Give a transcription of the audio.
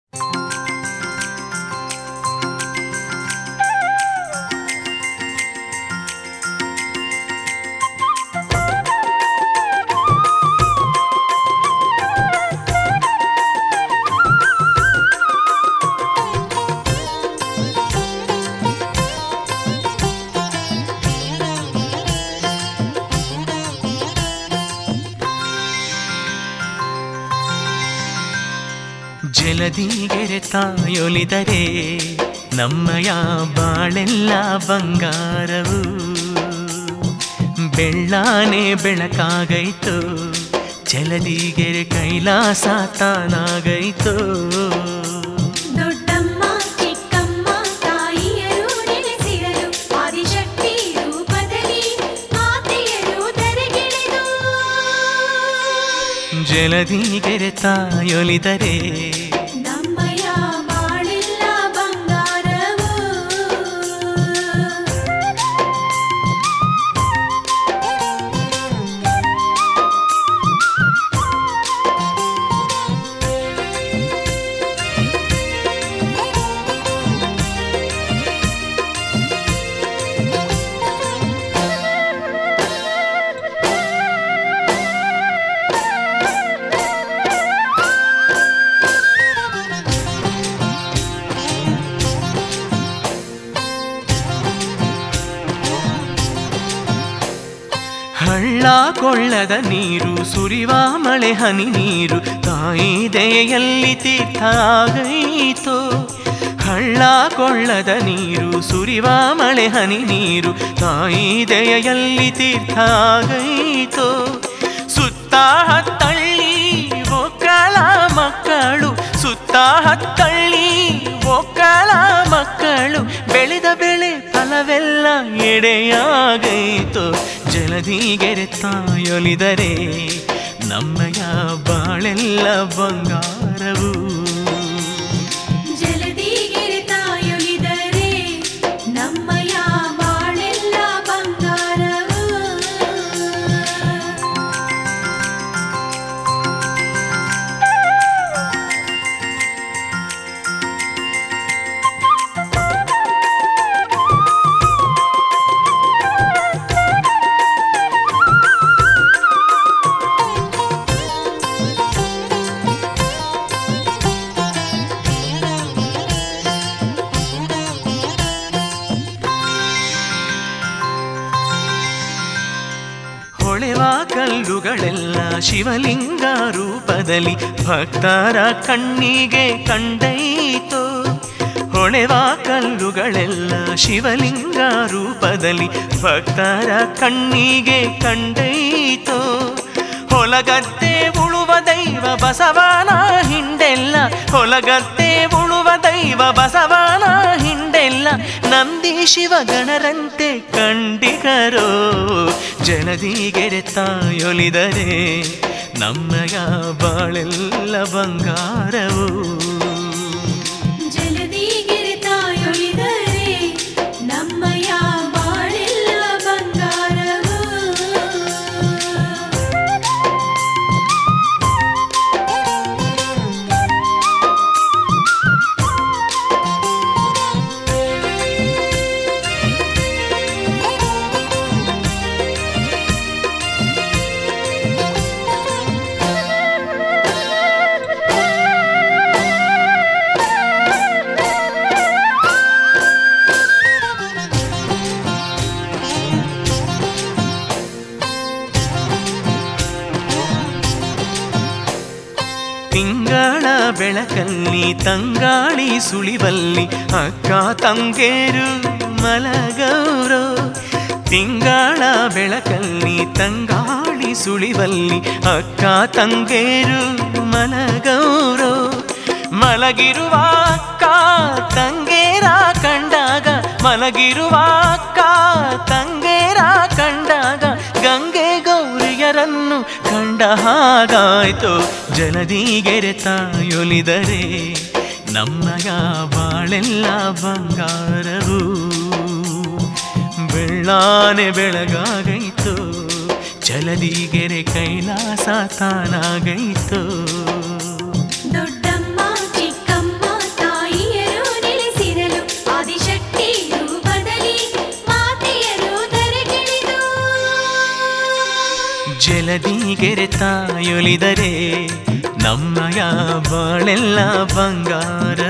ಜಲದಿಗೆರೆ ತಾಯೊಲಿದರೆ ನಮ್ಮಯ ಬಾಳೆಲ್ಲ ಬಂಗಾರವು ಬೆಳ್ಳಾನೆ ಬೆಳಕಾಗೈತು ಜಲದಿಗೆರೆ ಕೈಲಾಸ ತಾನಾಗೈತು ದೊಡ್ಡಮ್ಮ ಚಿಕ್ಕಮ್ಮ ತಾಯಿಯರು ನೆಲೆಸಿರಲು ಆದಿಶಕ್ತಿ ರೂಪದಲ್ಲಿ ಮಾತೆಯರು ಧರೆಗಿಳಿದು ಜಲದಿಗೆರೆ ತಾಯೊಲಿದರೆ ನಮ್ಮಯ ಬಾಳೆಲ್ಲ ಬಂಗಾರವು ಹಳ್ಳ ಕೊಳ್ಳದ ನೀರು ಸುರಿವ ಮಳೆ ಹನಿ ನೀರು ತಾಯಿ ದಯೆಯಲ್ಲಿ ತೀರ್ಥ ಆಗೈತೋ ಹಳ್ಳ ಕೊಳ್ಳದ ನೀರು ಸುರಿವ ಮಳೆ ಹನಿ ನೀರು ತಾಯಿ ದಯೆಯಲ್ಲಿ ತೀರ್ಥ ಆಗೈತೋ ಸುತ್ತ ಹತ್ತಳ್ಳಿ ಒಕ್ಕಳ ಮಕ್ಕಳು ಸುತ್ತ ಹತ್ತಳ್ಳಿ ಒಕ್ಕಳ ಮಕ್ಕಳು ಬೆಳೆದ ಬೆಳೆ ಫಲವೆಲ್ಲ ಎಡೆಯಾಗೈತು ಜಲದಿಗೆರೆ ತಾಯೊಲಿದರೆ ನಮ್ಮಯ ಬಾಳೆಲ್ಲ ಬಂಗಾರವು ಜಲದಿಗೆರೆ ತಾಯೊಲಿದರೆ ನಮ್ಮಯ ಬಾಳೆಲ್ಲ ಬಂಗಾರವು ಹೊಳೆವ ಕಲ್ಲುಗಳೆಲ್ಲ ಶಿವಲಿಂಗ ರೂಪದಲ್ಲಿ ಭಕ್ತರ ಕಣ್ಣಿಗೆ ಕಂಡೈತೋ ಹೊಳೆವ ಕಲ್ಲುಗಳೆಲ್ಲ ಶಿವಲಿಂಗ ರೂಪದಲ್ಲಿ ಭಕ್ತರ ಕಣ್ಣಿಗೆ ಕಂಡೈತೋ ಹೊಲಗದ್ದೆ ಉಳುವ ದೈವ ಬಸವನ ಹಿಂಡೆಲ್ಲ ಹೊಲಗದ್ದೆ ಉಳುವ ದೈವ ಬಸವನ ಹಿಂಡೆಲ್ಲ ನಂದಿ ಶಿವಗಣರಂತೆ ಕಂಡಿಗರೋ ಜಲದಿಗೆರೆ ತಾಯೊಲಿದರೆ ನಮ್ಮಯ ಬಾಳೆಲ್ಲ ಬಂಗಾರವು ಜಲದಿಗೆರೆ ತಾಯೊಲಿದರೆ ನಮ್ಮಯ ಬಾಳೆಲ್ಲ ಬಂಗಾರವು ತಿಂಗಳ ಬೆಳಕಲ್ಲಿ ತಂಗಾಳಿ ಸುಳಿವಲ್ಲಿ ಅಕ್ಕ ತಂಗೇರು ಮಲಗೌರೋ ತಿಂಗಳ ಬೆಳಕಲ್ಲಿ ತಂಗಾಳಿ ಸುಳಿವಲ್ಲಿ ಅಕ್ಕ ತಂಗೇರು ಮಲಗೌರೋ ಮಲಗಿರುವ ಅಕ್ಕ ತಂಗೇರ ಕಂಡಾಗ ಮಲಗಿರುವ ಅಕ್ಕ ತಂಗೇರ ಕಂಡಾಗ ಗಂಗೆ ಗೌರಿಯರನ್ನು ಕಂಡ ಹಾಗಾಯ್ತು ಜಲದಿಗೆರೆ ತಾಯೊಲಿದರೆ ನಮ್ಮಯ ಬಾಳೆಲ್ಲ ಬಂಗಾರವು ಬೆಳ್ಳಾನೆ ಬೆಳಗಾಗೈತು ಜಲದಿಗೆರೆ ಕೈಲಾಸ ತಾನಾಗೈತು ದೊಡ್ಡಮ್ಮ ಚಿಕ್ಕಮ್ಮ ಜಲದಿಗೆರೆ ತಾಯೊಲಿದರೆ ನಮ್ಮಯ ಬಾಳೆಲ್ಲ ಬಂಗಾರವೋ